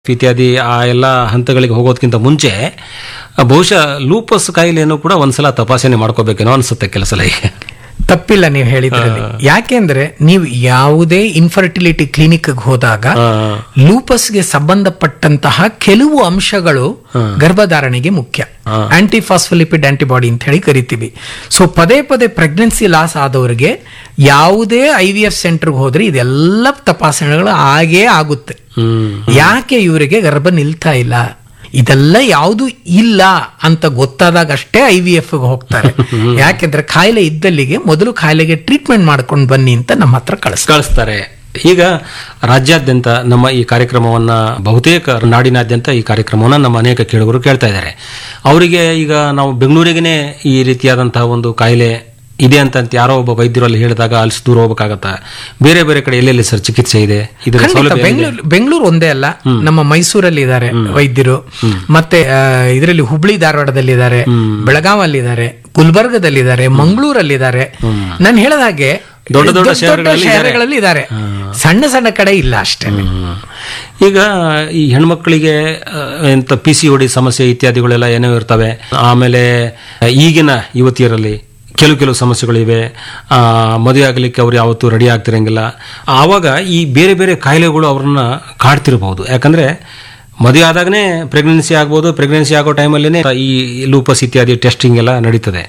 ಇತ್ಯಾದಿ ಆ ಎಲ್ಲ ಹಂತಗಳಿಗೆ ಹೋಗೋದಕ್ಕಿಂತ ಮುಂಚೆ ಆ, ಬಹುಶಃ ಲೂಪಸ್ ಕಾಯಿಲೆಯನ್ನು ಕೂಡ ಒಂದ್ಸಲ ತಪಾಸಣೆ ಮಾಡ್ಕೋಬೇಕೇನೋ ಅನ್ಸುತ್ತೆ ಕೆಲಸ ಈಗ ತಪ್ಪಿಲ್ಲ ನೀವು ಹೇಳಿದ್ರಲ್ಲಿ ಯಾಕೆಂದ್ರೆ ನೀವು ಯಾವುದೇ ಇನ್ಫರ್ಟಿಲಿಟಿ ಕ್ಲಿನಿಕ್ ಹೋದಾಗ ಆ, ಲೂಪಸ್ಗೆ ಸಂಬಂಧಪಟ್ಟಂತಹ ಕೆಲವು ಅಂಶಗಳು ಗರ್ಭಧಾರಣೆಗೆ ಮುಖ್ಯ ಆಂಟಿ ಫಾಸ್ಫಲಿಪಿಡ್ ಆಂಟಿಬಾಡಿ ಅಂತ ಹೇಳಿ ಕರಿತೀವಿ ಸೊ ಪದೇ ಪದೇ ಪ್ರೆಗ್ನೆನ್ಸಿ ಲಾಸ್ ಆದವರಿಗೆ ಯಾವುದೇ ಐ ವಿ ಎಫ್ ಸೆಂಟರ್ಗೆ ಹೋದ್ರೆ ಇದೆಲ್ಲ ತಪಾಸಣೆಗಳು ಆಗೇ ಆಗುತ್ತೆ ಹ್ಮ್ ಯಾಕೆ ಇವರಿಗೆ ಗರ್ಭ ನಿಲ್ತಾ ಇಲ್ಲ ಇದೆಲ್ಲ ಯಾವುದು ಇಲ್ಲ ಅಂತ ಗೊತ್ತಾದಾಗ ಅಷ್ಟೇ ಐ ವಿ ಎಫ್ ಹೋಗ್ತಾರೆ ಯಾಕೆಂದ್ರೆ ಕಾಯಿಲೆ ಇದ್ದಲ್ಲಿಗೆ ಮೊದಲು ಕಾಯಿಲೆಗೆ ಟ್ರೀಟ್ಮೆಂಟ್ ಮಾಡ್ಕೊಂಡು ಬನ್ನಿ ಅಂತ ನಮ್ಮ ಹತ್ರ ಕಳಿಸ್ತಾರೆ ಕಳಿಸ್ತಾರೆ ಈಗ ರಾಜ್ಯಾದ್ಯಂತ ನಮ್ಮ ಈ ಕಾರ್ಯಕ್ರಮವನ್ನ ಬಹುತೇಕ ನಾಡಿನಾದ್ಯಂತ ಈ ಕಾರ್ಯಕ್ರಮವನ್ನ ನಮ್ಮ ಅನೇಕ ಕೇಳುಗರು ಕೇಳ್ತಾ ಇದ್ದಾರೆ ಅವರಿಗೆ ಈಗ ನಾವು ಬೆಂಗಳೂರಿಗೇನೆ ಈ ರೀತಿಯಾದಂತಹ ಒಂದು ಕಾಯಿಲೆ ಇದೆ ಅಂತ ಯಾರೋ ಒಬ್ಬ ವೈದ್ಯರು ಅಲ್ಲಿ ಹೇಳಿದಾಗ ಅಲ್ಲಿ ದೂರ ಹೋಗ್ಬೇಕಾಗತ್ತಾ ಬೇರೆ ಬೇರೆ ಕಡೆ ಎಲ್ಲೆಲ್ಲಿ ಸರ್ ಚಿಕಿತ್ಸೆ ಇದೆ ಇದರ ಖಂಡಿತ ಸೌಲಭ್ಯ ಏನಿದೆ? ಬೆಂಗಳೂರು ಬೆಂಗಳೂರು ಒಂದೇ ಅಲ್ಲ ನಮ್ಮ ಮೈಸೂರಲ್ಲಿ ಇದ್ದಾರೆ ವೈದ್ಯರು ಮತ್ತೆ ಇದರಲ್ಲಿ ಹುಬ್ಳಿ ಧಾರವಾಡದಲ್ಲಿ ಇದ್ದಾರೆ ಬೆಳಗಾವಲ್ಲಿದ್ದಾರೆ ಗುಲ್ಬರ್ಗದಲ್ಲಿದ್ದಾರೆ ಮಂಗಳೂರಲ್ಲಿದ್ದಾರೆ ನಾನು ಹೇಳದ ಹಾಗೆ ದೊಡ್ಡ ದೊಡ್ಡ ಶಹರಗಳಲ್ಲಿ ಇದ್ದಾರೆ. ಶಹರಗಳಲ್ಲಿ ಇದ್ದಾರೆ ಸಣ್ಣ ಸಣ್ಣ ಕಡೆ ಇಲ್ಲ ಅಷ್ಟೇ ಹ್ಮ್. ಈಗ ಈ ಹೆಣ್ಮಕ್ಳಿಗೆ ಆ, ಎಂತ ಪಿ ಸಿ ಒಡಿ ಸಮಸ್ಯೆ ಇತ್ಯಾದಿಗಳೆಲ್ಲ ಏನೋ ಇರ್ತವೆ ಆಮೇಲೆ ಈಗಿನ ಯುವತಿಯರಲ್ಲಿ ಕೆಲವು ಕೆಲವು ಸಮಸ್ಯೆಗಳಿವೆ ಆ, ಮದುವೆ ಆಗಲಿಕ್ಕೆ ಅವ್ರು ಯಾವತ್ತೂ ರೆಡಿ ಆಗ್ತಿರಂಗಿಲ್ಲ ಆವಾಗ ಈ ಬೇರೆ ಬೇರೆ ಕಾಯಿಲೆಗಳು ಅವ್ರನ್ನ ಕಾಡ್ತಿರಬಹುದು ಯಾಕಂದ್ರೆ ಮದುವೆ ಆದಾಗನೇ ಪ್ರೆಗ್ನೆನ್ಸಿ ಆಗ್ಬೋದು ಪ್ರೆಗ್ನೆನ್ಸಿ ಆಗೋ ಟೈಮಲ್ಲೇ ಈ ಲೂಪಸ್ ಇತ್ಯಾದಿ ಟೆಸ್ಟಿಂಗ್ ಎಲ್ಲ ನಡೀತದೆ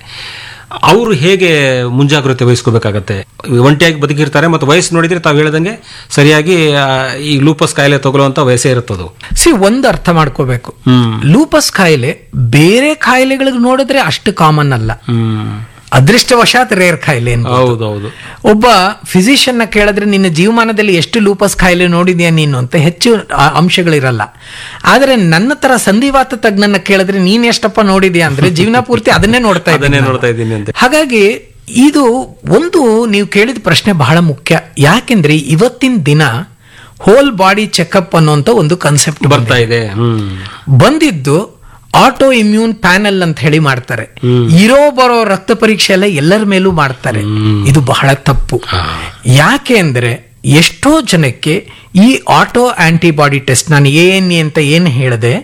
ಅವರು ಹೇಗೆ ಮುಂಜಾಗ್ರತೆ ವಹಿಸ್ಕೋಬೇಕಾಗತ್ತೆ ಒಂಟಿಯಾಗಿ ಬದುಕಿರ್ತಾರೆ ಮತ್ತು ವಯಸ್ಸು ನೋಡಿದ್ರೆ ತಾವು ಹೇಳ್ದಂಗೆ ಸರಿಯಾಗಿ ಆ, ಈ ಲೂಪಸ್ ಕಾಯಿಲೆ ತಗೊಳ್ಳುವಂತ ವಯಸ್ಸೇ ಇರುತ್ತದು ಸಿ ಒಂದು ಅರ್ಥ ಮಾಡ್ಕೋಬೇಕು ಹ್ಮ್ ಲೂಪಸ್ ಕಾಯಿಲೆ ಬೇರೆ ಕಾಯಿಲೆಗಳಿಗೆ ನೋಡಿದ್ರೆ ಅಷ್ಟು ಕಾಮನ್ ಅಲ್ಲ ಹ್ಮ್ ಅದೃಷ್ಟವಶಾತ್ ರೇರ್ ಕಾಯಿಲೆ ಅನ್ಬೋದು. ಹೌದೌದು ಒಬ್ಬ ಫಿಸಿಷಿಯನ್ ನ ಕೇಳಿದ್ರೆ ನಿನ್ನ ಜೀವಮಾನದಲ್ಲಿ ಎಷ್ಟು ಲೂಪಸ್ ಕಾಯಿಲೆ ನೋಡಿದ್ಯಾ ನೀನು ಅಂತ ಹೆಚ್ಚು ಆ ಅಂಶಗಳಿರಲ್ಲ ಆದ್ರೆ ನನ್ನ ತರ ಸಂಧಿವಾತ ತಜ್ಞನ ಕೇಳಿದ್ರೆ ನೀನ್ ಎಷ್ಟಪ್ಪ ನೋಡಿದ್ಯಾ ಅಂದ್ರೆ ಜೀವನ ಪೂರ್ತಿ ಅದನ್ನೇ ನೋಡ್ತಾ ಅದನ್ನೇ ಇದ್ದೀನಿ ನೋಡ್ತಾ ಇದ್ದೀನಿ ಅಂತ ಹಾಗಾಗಿ ಇದು ಒಂದು ನೀವು ಕೇಳಿದ ಪ್ರಶ್ನೆ ಬಹಳ ಮುಖ್ಯ ಯಾಕೆಂದ್ರೆ ಇವತ್ತಿನ ದಿನ ಹೋಲ್ ಬಾಡಿ ಚೆಕಪ್ ಅನ್ನುವಂತ ಒಂದು ಕನ್ಸೆಪ್ಟ್ ಬರ್ತಾ ಇದೆ ಹ್ಮ್ ಬಂದಿದ್ದು ಆಟೋ ಇಮ್ಯೂನ್ ಪ್ಯಾನೆಲ್ ಅಂತ ಹೇಳಿ ಮಾಡ್ತಾರೆ ಇರೋ ಬರೋ ರಕ್ತ ಪರೀಕ್ಷೆ ಎಲ್ಲ ಎಲ್ಲರ ಮೇಲೂ ಮಾಡ್ತಾರೆ ಇದು ಬಹಳ ತಪ್ಪು ಯಾಕೆ ಅಂದ್ರೆ ಎಷ್ಟೋ ಜನಕ್ಕೆ ಈ ಆಟೋ ಆಂಟಿಬಾಡಿ ಟೆಸ್ಟ್ ನಾನು ಎ ಎನ್ ಎ ಅಂತ ಏನು ಹೇಳಿದೆ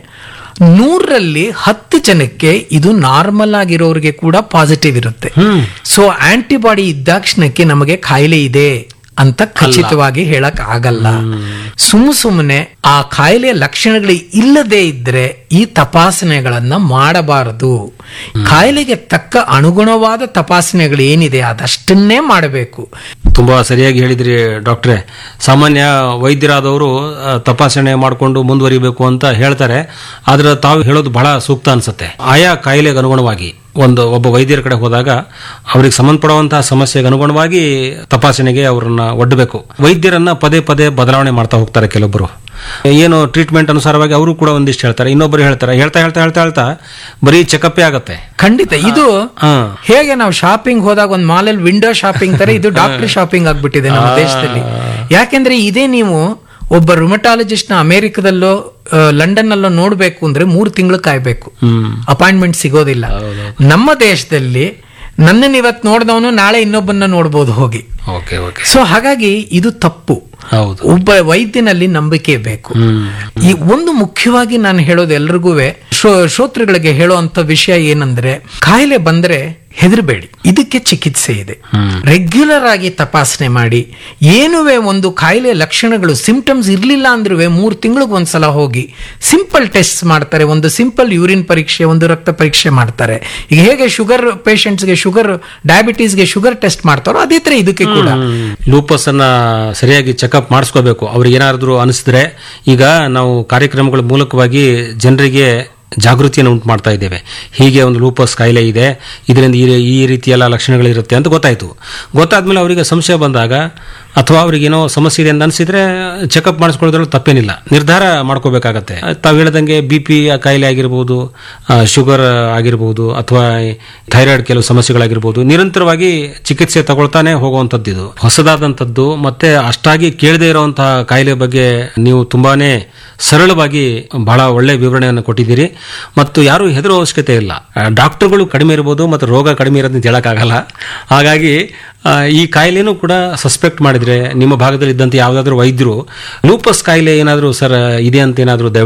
ನೂರರಲ್ಲಿ ಹತ್ತು ಜನಕ್ಕೆ ಇದು ನಾರ್ಮಲ್ ಆಗಿರೋರಿಗೆ ಕೂಡ ಪಾಸಿಟಿವ್ ಇರುತ್ತೆ ಸೊ ಆಂಟಿಬಾಡಿ ಇದ್ದಾಕ್ಷಣಕ್ಕೆ ನಮಗೆ ಕಾಯಿಲೆ ಇದೆ ಅಂತ ಖಚಿತವಾಗಿ ಹೇಳಕ್ ಆಗಲ್ಲ ಸುಮ್ ಸುಮ್ಮನೆ ಆ ಕಾಯಿಲೆಯ ಲಕ್ಷಣಗಳು ಇಲ್ಲದೆ ಇದ್ರೆ ಈ ತಪಾಸಣೆಗಳನ್ನ ಮಾಡಬಾರದು ಕಾಯಿಲೆಗೆ ತಕ್ಕ ಅನುಗುಣವಾದ ತಪಾಸಣೆಗಳು ಏನಿದೆ ಅದಷ್ಟನ್ನೇ ಮಾಡಬೇಕು ತುಂಬಾ ಸರಿಯಾಗಿ ಹೇಳಿದ್ರಿ ಡಾಕ್ಟ್ರೆ ಸಾಮಾನ್ಯ ವೈದ್ಯರಾದವರು ಆ, ತಪಾಸಣೆ ಮಾಡಿಕೊಂಡು ಮುಂದುವರಿಬೇಕು ಅಂತ ಹೇಳ್ತಾರೆ ಆದ್ರೆ ತಾವು ಹೇಳೋದು ಬಹಳ ಸೂಕ್ತ ಅನ್ಸುತ್ತೆ ಆಯಾ ಕಾಯಿಲೆಗೆ ಅನುಗುಣವಾಗಿ ಒಂದು ಒಬ್ಬ ವೈದ್ಯರ ಕಡೆ ಹೋದಾಗ ಅವ್ರಿಗೆ ಸಂಬಂಧಪಡುವಂತಹ ಸಮಸ್ಯೆಗೆ ಅನುಗುಣವಾಗಿ ತಪಾಸಣೆಗೆ ಅವರನ್ನ ಒಡ್ಡಬೇಕು ವೈದ್ಯರನ್ನ ಪದೇ ಪದೇ ಬದಲಾವಣೆ ಮಾಡ್ತಾ ಹೋಗ್ತಾರೆ ಕೆಲವೊಬ್ಬರು ಏನು ಟ್ರೀಟ್ಮೆಂಟ್ ಅನುಸಾರವಾಗಿ ಅವರು ಕೂಡ ಒಂದಿಷ್ಟು ಹೇಳ್ತಾರೆ ಇನ್ನೊಬ್ಬರು ಹೇಳ್ತಾರೆ ಹೇಳ್ತಾ ಹೇಳ್ತಾ ಹೇಳ್ತಾ ಹೇಳ್ತಾ ಬರೀ ಚೆಕಪ್ಪೇ ಆಗತ್ತೆ ಖಂಡಿತ ಇದು ಹಾ ಹೇಗೆ ನಾವು ಶಾಪಿಂಗ್ ಹೋದಾಗ ಒಂದು ಮಾಲಲ್ಲಿ ವಿಂಡೋ ಶಾಪಿಂಗ್ ತರ ಇದು ಡಾಕ್ಟರ್ ಶಾಪಿಂಗ್ ಆಗ್ಬಿಟ್ಟಿದೆ ನಮ್ಮ ದೇಶದಲ್ಲಿ ಯಾಕೆಂದ್ರೆ ಇದೇ ನೀವು ಒಬ್ಬ ರುಮಟಾಲಜಿಸ್ಟ್ ನ ಅಮೆರಿಕದಲ್ಲೋ ಲಂಡನ್ ಅಲ್ಲೋ ನೋಡ್ಬೇಕು ಅಂದ್ರೆ ಮೂರು ತಿಂಗಳು ಕಾಯ್ಬೇಕು ಹ್ಮ್ ಅಪಾಯಿಂಟ್ಮೆಂಟ್ ಸಿಗೋದಿಲ್ಲ ನಮ್ಮ ದೇಶದಲ್ಲಿ ನನ್ನನ್ನು ಇವತ್ತು ನೋಡಿದವನು ನಾಳೆ ಇನ್ನೊಬ್ಬನ್ನ ನೋಡ್ಬೋದು ಹೋಗಿ ಓಕೆ ಓಕೆ ಸೊ ಹಾಗಾಗಿ ಇದು ತಪ್ಪು ಹೌದು ಒಬ್ಬ ವೈದ್ಯನಲ್ಲಿ ನಂಬಿಕೆ ಬೇಕು ಹ್ಮ್ ಈ ಒಂದು ಮುಖ್ಯವಾಗಿ ನಾನು ಹೇಳೋದು ಎಲ್ರಿಗೂ ಶ್ರೋತೃಗಳಿಗೆ ಹೇಳುವಂತ ವಿಷಯ ಏನಂದ್ರೆ ಕಾಯಿಲೆ ಬಂದ್ರೆ ಹೆದರಬೇಡಿ ಇದಕ್ಕೆ ಚಿಕಿತ್ಸೆ ಇದೆ ರೆಗ್ಯುಲರ್ ಆಗಿ ತಪಾಸಣೆ ಮಾಡಿ ಏನುವೆ ಒಂದು ಕಾಯಿಲೆ ಲಕ್ಷಣಗಳು ಸಿಂಪ್ಟಮ್ಸ್ ಇರ್ಲಿಲ್ಲ ಅಂದ್ರೂ ಮೂರು ತಿಂಗಳಿಗೆ ಒಂದ್ಸಲ ಹೋಗಿ ಸಿಂಪಲ್ ಟೆಸ್ಟ್ ಮಾಡ್ತಾರೆ ಒಂದು ಸಿಂಪಲ್ ಯೂರಿನ್ ಪರೀಕ್ಷೆ ಒಂದು ರಕ್ತ ಪರೀಕ್ಷೆ ಮಾಡ್ತಾರೆ ಈಗ ಹೇಗೆ ಶುಗರ್ ಗೆ ಶುಗರ್ ಡಯಾಬಿಟೀಸ್ಗೆ ಶುಗರ್ ಟೆಸ್ಟ್ ಮಾಡ್ತಾರೋ ಅದೇ ತರ ಇದಕ್ಕೆ ಕೂಡ ಲೂಪಸ್ ಅನ್ನ ಸರಿಯಾಗಿ ಚೆಕಪ್ ಮಾಡಿಸ್ಕೋಬೇಕು ಅವ್ರಿಗೆ ಏನಾದ್ರು ಅನಿಸಿದ್ರೆ ಈಗ ನಾವು ಕಾರ್ಯಕ್ರಮಗಳ ಮೂಲಕವಾಗಿ ಜನರಿಗೆ ಜಾಗೃತಿಯನ್ನು ಉಂಟು ಮಾಡ್ತಾ ಇದ್ದೇವೆ ಹೀಗೆ ಒಂದು ಲೂಪಸ್ ಕಾಯಿಲೆ ಇದೆ ಇದರಿಂದ ಈ ಈ ರೀತಿಯೆಲ್ಲ ಲಕ್ಷಣಗಳಿರುತ್ತೆ ಅಂತ ಗೊತ್ತಾಯ್ತು ಗೊತ್ತಾದ್ಮೇಲೆ ಅವರಿಗೆ ಸಂಶಯ ಬಂದಾಗ ಅಥವಾ ಅವ್ರಿಗೆ ಏನೋ ಸಮಸ್ಯೆ ಇದೆ ಅಂತ ಅನಿಸಿದ್ರೆ ಚೆಕಪ್ ಮಾಡಿಸ್ಕೊಳ್ಳೋದ್ರಲ್ಲಿ ತಪ್ಪೇನಿಲ್ಲ ನಿರ್ಧಾರ ಮಾಡ್ಕೋಬೇಕಾಗತ್ತೆ ತಾವು ಹೇಳ್ದಂಗೆ ಬಿ ಪಿ ಕಾಯಿಲೆ ಆಗಿರ್ಬೋದು ಶುಗರ್ ಆಗಿರ್ಬೋದು ಅಥವಾ ಥೈರಾಯ್ಡ್ ಕೆಲವು ಸಮಸ್ಯೆಗಳಾಗಿರ್ಬೋದು ನಿರಂತರವಾಗಿ ಚಿಕಿತ್ಸೆ ತಗೊಳ್ತಾನೆ ಹೋಗುವಂಥದ್ದು ಇದು ಹೊಸದಾದಂಥದ್ದು ಮತ್ತೆ ಅಷ್ಟಾಗಿ ಕೇಳದೇ ಇರುವಂತಹ ಕಾಯಿಲೆ ಬಗ್ಗೆ ನೀವು ತುಂಬಾನೇ ಸರಳವಾಗಿ ಬಹಳ ಒಳ್ಳೆ ವಿವರಣೆಯನ್ನು ಕೊಟ್ಟಿದ್ದೀರಿ ಮತ್ತು ಯಾರು ಹೆದರೋ ಅವಶ್ಯಕತೆ ಇಲ್ಲ ಆ, ಡಾಕ್ಟರ್ಗಳು ಕಡಿಮೆ ಇರ್ಬೋದು ಮತ್ತು ರೋಗ ಕಡಿಮೆ ಇರೋದನ್ನ ಹೇಳಕ್ಕಾಗಲ್ಲ ಹಾಗಾಗಿ ಆ, ಈ ಕಾಯಿಲೆನೂ ಕೂಡ ಸಸ್ಪೆಕ್ಟ್ ಮಾಡಿದ್ರೆ ನಿಮ್ಮ ಭಾಗದಲ್ಲಿ ಇದ್ದಂತ ಯಾವುದಾದ್ರೂ ವೈದ್ಯರು ಲೂಪಸ್ ಕಾಯಿಲೆ ಏನಾದರೂ ಸರ್ ಇದೆ ಅಂತ ಏನಾದರೂ